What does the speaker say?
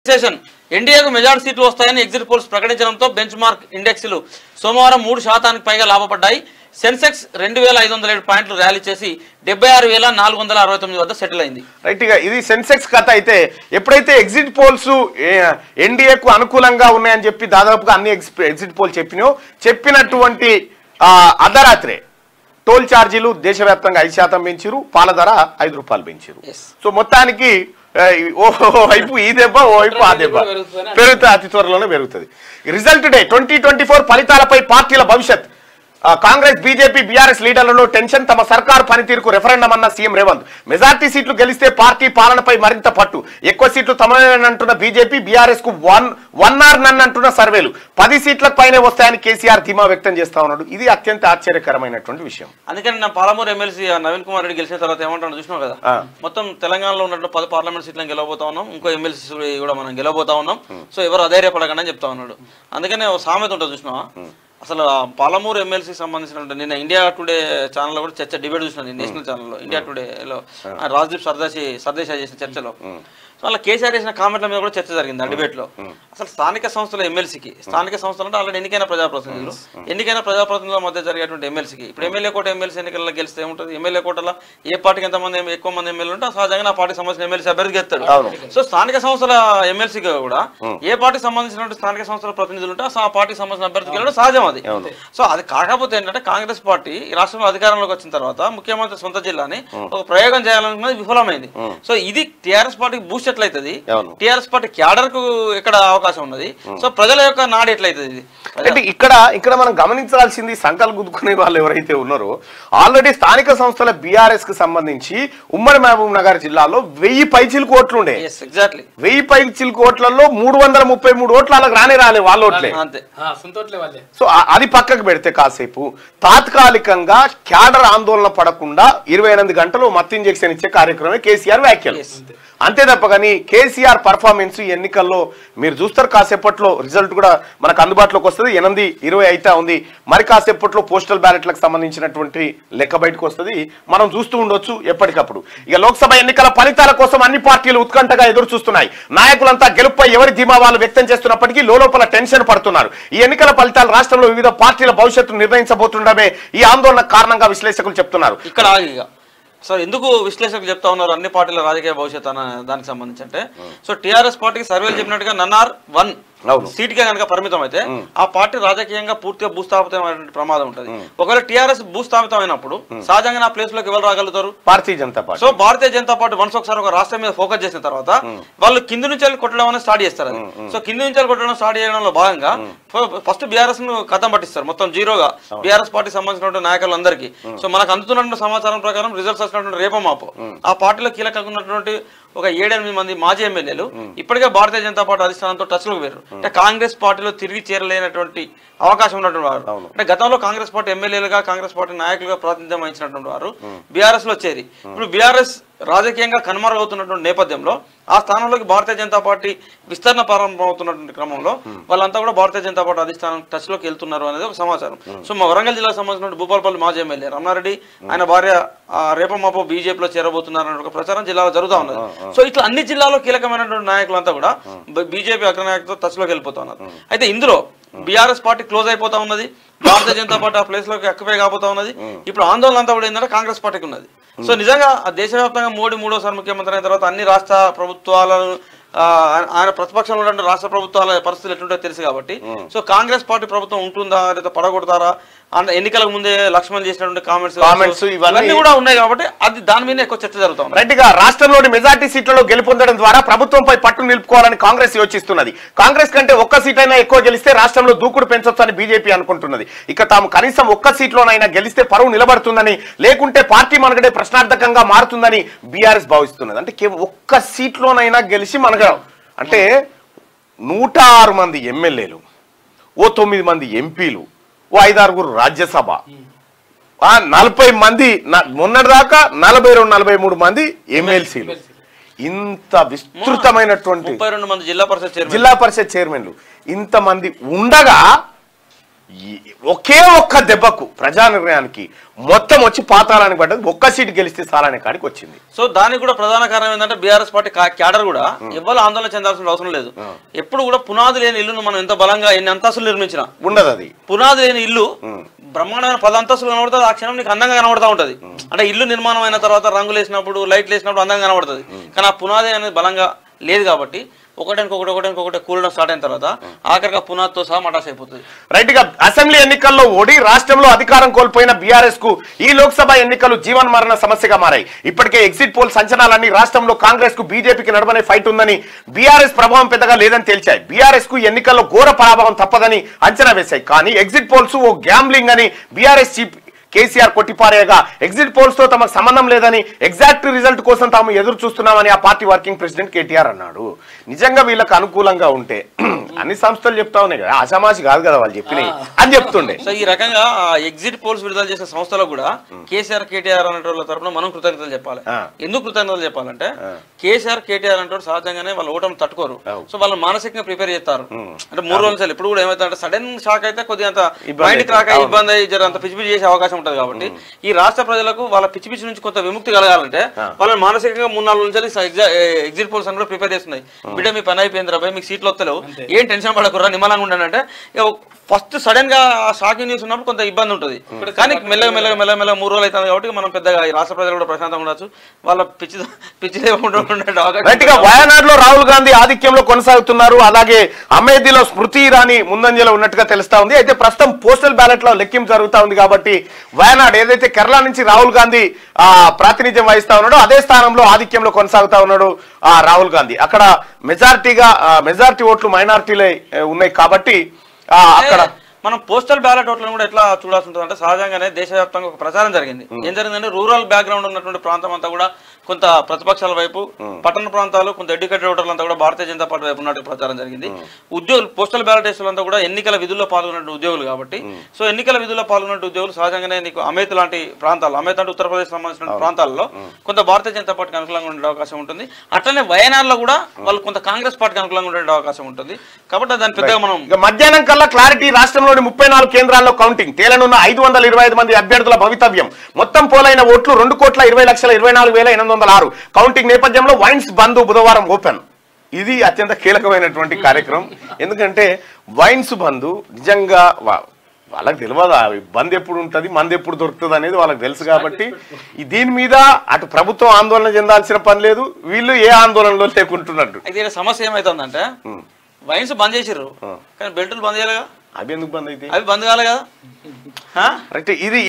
Session ఎన్డీఏకు majority సీట్లు వస్తాయని exit polls ప్రకటించడంతో బెంచ్ మార్క్ ఇండెక్స్లు సోమవారం మూడు శాతానికి పైగా లాభపడ్డాయి సెన్సెక్స్ రెండు వేల ఐదు వందల ఏడు పాయింట్లు ర్యాలీ చేసి డెబ్బై ఆరు వేల నాలుగు వందల అరవై తొమ్మిది వద్ద సెటిల్ అయింది రైట్ గా ఇది సెన్సెక్స్ కథ అయితే ఎప్పుడైతే ఎగ్జిట్ పోల్స్ ఎన్డీఏకు అనుకూలంగా ఉన్నాయని చెప్పి దాదాపుగా అన్ని ఎగ్జిట్ పోల్ చెప్పినో చెప్పినటువంటి ఆ, అర్ధరాత్రే టోల్ ఛార్జీలు దేశవ్యాప్తంగా ఐదు శాతం పెంచారు పాల ధర ఐదు రూపాయలు పెంచారు Yes. సో మొత్తానికి ఆ, ఓ ఓ వైపు ఈ దెబ్బ ఓ వైపు ఆ దెబ్బ పెరుగుతుందని పెరుగుతుంది అతి త్వరలోనే పెరుగుతుంది result day twenty twenty four ఫలితాలపై పార్టీల భవిష్యత్ ఆ, కాంగ్రెస్ బీజేపీ బీఆర్ఎస్ లీడర్లలో టెన్షన్ తమ సర్కార్ పనితీరుకు రెఫరెండం అన్న సీఎం రేవంత్ మెజార్టీ సీట్లు గెలిస్తే పార్టీ పాలనపై మరింత పట్టు ఎక్కువ సీట్లు తమనంటున్న బీజేపీ బీఆర్ఎస్ కు వన్ వన్ ఆర్ నన్ అంటున్న సర్వేలు పది సీట్లకు పైనే వస్తాయని కేసీఆర్ ధీమా వ్యక్తం చేస్తా ఉన్నాడు ఇది అత్యంత ఆశ్చర్యకరమైనటువంటి విషయం అందుకని నా పాలమూరు ఎమ్మెల్సీ నవీన్ కుమార్ రెడ్డి గెలిచిన తర్వాత ఏమంటాను చూసినావు కదా ఆ. మొత్తం తెలంగాణలో ఉన్నట్టు పది పార్లమెంట్ సీట్లను గెలవబోతా ఉన్నాం ఇంకో ఎమ్మెల్సీ కూడా మనం గెలవబోతా ఉన్నాం సో ఎవరు అధైర్యపడకండి అని చెప్తా ఉన్నాడు అందుకనే ఓ సామెత ఉంటుంది చూసినావా అసలు ఆ పాలమూరు ఎమ్మెల్సీకి సంబంధించిన నిన్న ఇండియా టుడే ఛానల్లో కూడా చర్చ డిబేట్ చూసినాను నేషనల్ ఛానల్లో ఇండియా టుడేలో రాజ్దీప్ సర్దేశి సర్దేశా చేసిన చర్చలో సో అలా కేసీఆర్ చేసిన కామెంట్ల మీద కూడా చర్చ జరిగింది ఆ డిబేట్ లో అసలు స్థానిక సంస్థల ఎమ్మెల్సీకి స్థానిక సంస్థలు అంటే ఆల్రెడీ ఎన్నికైన ప్రజాప్రతినిధులు ఎన్నికైన ప్రజాప్రతినిధుల మధ్య జరిగేటువంటి ఎమ్మెల్సీకి ఇప్పుడు ఎమ్మెల్యే కోట ఎమ్మెల్సీ ఎన్నికల్లో గెలిస్తే ఏముంటుంది ఎమ్మెల్యే కోటలో ఏ పార్టీకి ఎంతమంది ఎమ్- ఎక్కువ మంది ఎమ్మెల్యే ఉంటే సహజంగా ఆ పార్టీకి సంబంధించిన ఎమ్మెల్సీ అభ్యర్థి గెలుస్తాడు అవును. సో స్థానిక సంస్థల ఎమ్మెల్సీగా కూడా ఏ పార్టీకి సంబంధించినటువంటి స్థానిక సంస్థల ప్రతినిధులు ఉంటే ఆ పార్టీకి సంబంధించిన అభ్యర్థి గెలవడం సహజం అది సో అది కాకపోతే ఏంటంటే కాంగ్రెస్ పార్టీ ఈ రాష్ట్రంలో అధికారంలోకి వచ్చిన తర్వాత ముఖ్యమంత్రి సొంత జిల్లాని ఒక ప్రయోగం చేయాలనుకున్నది విఫలమైంది సో ఇది టిఆర్ఎస్ పార్టీకి బూస్ట్ ఎట్లయితది అవును. టిఆర్ఎస్ పార్టీ క్యాడర్ కు ఎక్కడ అవకాశం ఉన్నది సో ప్రజల యొక్క నాడు ఎట్లయితది ఇది అంటే ఇక్కడ ఇక్కడ మనం గమనించాల్సింది సంకల్ గుద్దుకునే వాళ్ళు ఎవరైతే ఉన్నారో ఆల్రెడీ స్థానిక సంస్థల బీఆర్ఎస్ కి సంబంధించి ఉమ్మడి మహబూబ్ నగర్ జిల్లాలో వెయ్యి పైచిలకు ఓట్లు ఉండే ఎస్ ఎగ్జాక్ట్లీ వెయ్యి పైచిలకు ఓట్లలో మూడు వందల ముప్పై మూడు ఓట్లు వాళ్ళకి రానే రాలే వాళ్ళ ఓట్లే అంతే ఆ, సొంతోట్లే వాళ్ళే సో ఆ- అది పక్కకు పెడితే కాసేపు తాత్కాలికంగా క్యాడర్ ఆందోళన పడకుండా ఇరవై ఎనిమిది గంటలు మత్తు ఇంజెక్షన్ ఇచ్చే కార్యక్రమమే కేసీఆర్ వ్యాఖ్యలు Yes. అంతే తప్ప కానీ కేసీఆర్ పర్ఫార్మెన్స్ ఈ ఎన్నికల్లో మీరు చూస్తారు కాసేపట్లో రిజల్ట్ కూడా మనకు అందుబాటులోకి వస్తుంది ఎనిమిది ఇరవై అయితే ఉంది మరి కాసేపట్లో పోస్టల్ బ్యాలెట్లకు సంబంధించినటువంటి లెక్క బయటకు వస్తుంది మనం చూస్తూ ఉండొచ్చు ఎప్పటికప్పుడు ఇక లోక్సభ ఎన్నికల ఫలితాల కోసం అన్ని పార్టీలు ఉత్కంఠగా ఎదురు చూస్తున్నాయి నాయకులంతా గెలుపుపై ఎవరి ధీమా వాళ్ళు వ్యక్తం చేస్తున్నప్పటికీ లోపల టెన్షన్ పడుతున్నారు ఈ ఎన్నికల ఫలితాలు రాష్ట్రంలో వివిధ పార్టీల భవిష్యత్తు నిర్ణయించబోతుండమే ఈ ఆందోళన కారణంగా విశ్లేషకులు చెప్తున్నారు ఇక్కడ ఆగి ఇక సో ఎందుకు విశ్లేషకులు చెప్తా ఉన్నారు అన్ని పార్టీల రాజకీయ భవిష్యత్ అన్న దానికి సంబంధించి అంటే సో టిఆర్ఎస్ పార్టీకి సర్వేలు చెప్పినట్టుగా నన్నార్ వన్ అవును. సీట్కే కనుక పరిమితం అయితే ఆ పార్టీ రాజకీయంగా పూర్తిగా భూస్థాపితమైనటువంటి ప్రమాదం ఉంటుంది ఒకవేళ టిఆర్ఎస్ భూస్థాపితం అయినప్పుడు సహజంగా ఆ ప్లేస్ లోకి ఎవరు రాగలుగుతారు Bharatiya Janata party so Bharatiya Janata party once ఒకసారి ఒక రాష్ట్రం మీద ఫోకస్ చేసిన తర్వాత వాళ్ళు కింది నుంచి వెళ్ళి కొట్టడం అనేది స్టార్ట్ చేస్తారు అది సో కింది నుంచి వెళ్ళి కొట్టడం స్టార్ట్ చేయడంలో భాగంగా ఫస్ట్ బీఆర్ఎస్ ను కథం పట్టిస్తారు మొత్తం జీరోగా బీఆర్ఎస్ పార్టీ సంబంధించినటువంటి నాయకులందరికీ సో మనకు అందుతున్నటువంటి సమాచారం ప్రకారం రిజల్ట్స్ వచ్చినటువంటి రేపో మాపో ఆ పార్టీలో కీలకంగా ఉన్నటువంటి ఒక ఏడెనిమిది మంది మాజీ ఎమ్మెల్యేలు ఇప్పటికే భారతీయ జనతా పార్టీ అధిష్టానంతో టచ్ లోకి వేరు అంటే కాంగ్రెస్ పార్టీలో తిరిగి చేరలేనటువంటి అవకాశం ఉన్నటువంటి వారు అంటే గతంలో కాంగ్రెస్ పార్టీ ఎమ్మెల్యేలుగా కాంగ్రెస్ పార్టీ నాయకులుగా ప్రాతినిధ్యం వహించినటువంటి వారు బీఆర్ఎస్ లో చేరి ఇప్పుడు బీఆర్ఎస్ రాజకీయంగా కనుమరుగవుతున్నటువంటి నేపథ్యంలో ఆ స్థానంలోకి భారతీయ జనతా పార్టీ విస్తరణ ప్రారంభమవుతున్నటువంటి క్రమంలో వాళ్ళంతా కూడా భారతీయ జనతా పార్టీ అధిష్టానం టచ్ లోకి వెళ్తున్నారు అనేది ఒక సమాచారం సో మా వరంగల్ జిల్లాకు సంబంధించిన భూపాలపల్లి మాజీ ఎమ్మెల్యే రమణారెడ్డి ఆయన భార్య ఆ, రేపమాపో బీజేపీలో చేరబోతున్నారు అనే ఒక ప్రచారం జిల్లాలో జరుగుతూ ఉన్నది సో ఇట్లా అన్ని జిల్లాలో కీలకమైనటువంటి నాయకులంతా కూడా బీజేపీ అగ్రనాయకులతో టచ్ లోకి వెళ్ళిపోతా ఉన్నారు అయితే ఇందులో బీఆర్ఎస్ పార్టీ క్లోజ్ అయిపోతా ఉన్నది భారతీయ జనతా పార్టీ ఆ ప్లేస్ లోకి అక్కపై కాబోతా ఉన్నది ఇప్పుడు ఆందోళన అంతా కూడా ఏంటంటే కాంగ్రెస్ పార్టీకి ఉన్నది సో నిజంగా ఆ దేశవ్యాప్తంగా మోడీ మూడోసారి ముఖ్యమంత్రి అయిన తర్వాత అన్ని రాష్ట్ర ప్రభుత్వాలను ఆ, ఆయన- ఆయన ప్రతిపక్షంలో ఉన్న రాష్ట్ర ప్రభుత్వాల పరిస్థితులు ఎట్లుంటాయో తెలుసు కాబట్టి సో కాంగ్రెస్ పార్టీ ప్రభుత్వం ఉంటుందా లేదా పడగొడతారా అండ్ ఎన్నికలకు ముందే లక్ష్మణ్ చేసినటువంటి కామెంట్స్ Comments ఇవన్నీ- కూడా ఉన్నాయి కాబట్టి అది దాని మీద ఎక్కువ చర్చ జరుగుతా ఉంది రెడ్డిగా రాష్ట్రంలోని మెజార్టీ సీట్లలో గెలుపొందడం ద్వారా ప్రభుత్వంపై పట్టు నిలుపుకోవాలని కాంగ్రెస్ యోచిస్తున్నది కాంగ్రెస్ కంటే ఒక్క సీట్ అయినా ఎక్కువ గెలిస్తే రాష్ట్రంలో దూకుడు పెంచొచ్చని బీజేపీ అనుకుంటున్నది ఇక తాము కనీసం ఒక్క సీట్లోనైనా గెలిస్తే పరువు నిలబడుతుందని లేకుంటే పార్టీ మనగడే ప్రశ్నార్థకంగా మారుతుందని బీఆర్ఎస్ భావిస్తున్నది అంటే కేవలం ఒక్క సీట్లోనైనా గెలిచి మనగడం అంటే నూట ఆరు మంది ఎమ్మెల్యేలు ఓ తొమ్మిది మంది ఎంపీలు ఓ ఐదారుగురు రాజ్యసభ ఆ నలభై మంది న- మొన్నటిదాకా నలభై రెండు నలభై మూడు మంది ఎమ్మెల్సీలు ఇంత విస్తృతమైనటువంటి ముప్పై రెండు మంది జిల్లా పరిషత్ చైర్మన్ జిల్లా పరిషత్ చైర్మన్లు ఇంతమంది ఉండగా ఈ- ఒకే ఒక్క దెబ్బకు ప్రజా నిర్ణయానికి మొత్తం వచ్చి పాతాళానికి పడ్డది ఒక్క సీటు గెలిస్తే సాలనే కాడికి వచ్చింది సో దానికి కూడా ప్రధాన కారణం ఏంటంటే బీఆర్ఎస్ పార్టీ కా- క్యాడర్ కూడా ఎవరు ఆందోళన చెందాల్సిన అవసరం లేదు ఎప్పుడు కూడా పునాది లేని ఇల్లును మనం ఎంత బలంగా ఎన్ని అంతస్తులు నిర్మించినా ఉండదు అది పునాది లేని ఇల్లు బ్రహ్మాండమైన పది అంతస్తులు కనబడుతుంది ఆ క్షణం నీకు అందంగా కనబడతా ఉంటది అంటే ఇల్లు నిర్మాణం అయిన తర్వాత రంగులు వేసినప్పుడు లైట్లు వేసినప్పుడు అందంగా కనబడుతుంది కానీ ఆ పునాది అనేది బలంగా లేదు కాబట్టి ఒకటానికి ఒకటి ఒకటానికి ఒకటి కూలడం స్టార్ట్ అయిన తర్వాత ఆఖరిగా పునాదితో సహా మటాస్ అయిపోతుంది రైట్ గా అసెంబ్లీ ఎన్నికల్లో ఓడి రాష్ట్రంలో అధికారం కోల్పోయిన బీఆర్ఎస్ కు ఈ లోక్సభ ఎన్నికలు జీవన్ మరణ సమస్యగా మారాయి ఇప్పటికే ఎగ్జిట్ పోల్ సంచలనాలన్నీ రాష్ట్రంలో కాంగ్రెస్ కు బీజేపీకి నడవనే ఫైట్ ఉందని బీఆర్ఎస్ ప్రభావం పెద్దగా లేదని తేల్చాయి బీఆర్ఎస్ కు ఎన్నికల్లో ఘోర పరాభవం తప్పదని అంచనా వేశాయి కానీ ఎగ్జిట్ పోల్స్ ఓ గ్యాంబ్లింగ్ అని బీఆర్ఎస్ చీఫ్ కేసీఆర్ కొట్టిపారేయగా ఎగ్జిట్ పోల్స్ తో తమకు సంబంధం లేదని ఎగ్జాక్ట్ రిజల్ట్ కోసం తాము ఎదురు చూస్తున్నామని ఆ పార్టీ వర్కింగ్ ప్రెసిడెంట్ కేటీఆర్ అన్నాడు నిజంగా వీళ్ళకి అనుకూలంగా ఉంటే అన్ని సంస్థలు చెప్తా ఉన్నాయి కదా ఆషామాషి కాదు కదా వాళ్ళు చెప్పినాయి అని చెప్తుండే సో ఈ రకంగా ఎగ్జిట్ పోల్స్ విడుదల చేసిన సంస్థలకు కూడా కేసీఆర్ కేటీఆర్ అనే వాళ్ళ తరపున మనం కృతజ్ఞతలు చెప్పాలి ఆ. ఎందుకు కృతజ్ఞతలు చెప్పాలంటే కేసీఆర్ కేటీఆర్ అంటే సహజంగానే వాళ్ళ ఓటమి తట్టుకోరు అవు. సో వాళ్ళు మానసికంగా ప్రిపేర్ చేస్తారు అంటే మూడు రోజులు సార్లు ఇప్పుడు కూడా ఏమైతే సడన్ షాక్ అయితే కొద్దిగా అంత ఇబ్బంది మైండ్కి రాక అవుతుంది. ఇబ్బంది అయ్యి జర అంత పిచ్చి పిచ్చి చేసే అవకాశం ఉంటుంది కాబట్టి ఈ రాష్ట్ర ప్రజలకు వాళ్ళ పిచ్చి పిచ్చి నుంచి కొంత విముక్తి కలగాలంటే వాళ్ళని మానసికంగా మూడు నాలుగు నుంచి ఎగ్జిట్ పోల్స్ అని కూడా ప్రిపేర్ చేస్తున్నాయి బిడ్డ మీ పని అయిపోయింది రాబాయ్ మీకు సీట్లు వస్తలేవు ఏం టెన్షన్ పడకురా నిమ్మలంగా ఉండండి అంటే ఫస్ట్ సడన్ గా షాకింగ్ న్యూస్ ఉన్నప్పుడు కొంత ఇబ్బంది ఉంటుంది కానీ మెల్లగా మెల్లగా మెల్లగా మెల్లగా మూడు రోజులు అవుతుంది కాబట్టి మనం పెద్దగా ఈ రాష్ట్ర ప్రజలు కూడా ప్రశాంతంగా ఉండొచ్చు వాళ్ళ పిచ్చి పిచ్చి లేకుండా ఉండే అవకాశం రైట్ గా వయనాడులో రాహుల్ గాంధీ ఆధిక్యంలో కొనసాగుతున్నారు అలాగే అమేథీలో స్మృతి ఇరానీ ముందంజలో ఉన్నట్టుగా తెలుస్తా ఉంది అయితే ప్రస్తుతం పోస్టల్ బ్యాలెట్ లో లెక్కింపు జరుగుతా ఉంది కాబట్టి వయనాడ్ ఏదైతే కేరళ నుంచి రాహుల్ గాంధీ ఆ ప్రాతినిధ్యం వహిస్తా ఉన్నాడో అదే స్థానంలో ఆధిక్యంలో కొనసాగుతా ఉన్నాడు ఆ రాహుల్ గాంధీ అక్కడ మెజారిటీగా మెజారిటీ ఓట్లు మైనారిటీలే ఏ, ఉన్నాయి కాబట్టి ఆ, అక్కడ మనం పోస్టల్ బ్యాలెట్ ఓట్లను కూడా ఎట్లా చూడాల్సి ఉంటుంది అంటే సహజంగానే దేశవ్యాప్తంగా ఒక ప్రచారం జరిగింది ఏం జరిగిందంటే రూరల్ బ్యాక్గ్రౌండ్ ఉన్నటువంటి ప్రాంతం అంతా కూడా కొంత ప్రతిపక్షాల వైపు పట్టణ ప్రాంతాలు కొంత ఎడ్యుకేటెడ్ ఓటర్లు అంతా కూడా భారతీయ జనతా పార్టీ వైపు ఉన్నట్టు ప్రచారం జరిగింది ఉద్యోగులు పోస్టల్ బ్యాలెట్ వేసులంతా కూడా ఎన్నికల విధుల్లో పాల్గొన్న ఉద్యోగులు కాబట్టి సో ఎన్నికల విధుల్లో పాల్గొన్న ఉద్యోగులు సహజంగానే నీకు అమేత్ లాంటి ప్రాంతాలు అమేత్ అంటే ఉత్తరప్రదేశ్ సంబంధించిన ప్రాంతాల్లో కొంత భారతీయ జనతా పార్టీకి అనుకూలంగా ఉండే అవకాశం ఉంటుంది అట్లనే వయనాడులో కూడా వాళ్ళు కొంత కాంగ్రెస్ పార్టీకి అనుకూలంగా ఉండే అవకాశం ఉంటుంది కాబట్టి దాని పెద్దగా మనం ఇక మధ్యాహ్నం కల్లా క్లారిటీ రాష్ట్రంలోని ముప్పై నాలుగు కేంద్రాల్లో కౌంటింగ్ తేలనున్న ఐదు వందల ఇరవై ఐదు మంది అభ్యర్థుల భవితవ్యం మొత్తం పోలైన ఓట్లు రెండు కోట్ల ఇరవై లక్షల ఇరవై నాలుగు వేల ఎనిమిది వందల ఆరు కౌంటింగ్ నేపథ్యంలో వైన్స్ బంద్ బుధవారం ఓపెన్ ఇది అత్యంత కీలకమైనటువంటి కార్యక్రమం ఎందుకంటే వైన్స్ బంధు నిజంగా వా- వాళ్ళకి తెలియదు ఆ బంద్ ఎప్పుడు ఉంటుంది మంది ఎప్పుడు దొరుకుతుంది అనేది వాళ్ళకి తెలుసు కాబట్టి ఈ దీని మీద అటు ప్రభుత్వం ఆందోళన చెందాల్సిన పని లేదు వీళ్ళు ఏ ఆందోళనలో లేకుంటున్నట్టు అయితే ఈడ సమస్య ఏమైతుందంటే వైన్స్ బంద్ చేసిర్రు కానీ బెల్టులు బంద్ చేయాలిగా అవి ఎందుకు బంద్ అయితే అవి బంద్ కాలే కదా ఆ? రైట్ ఇది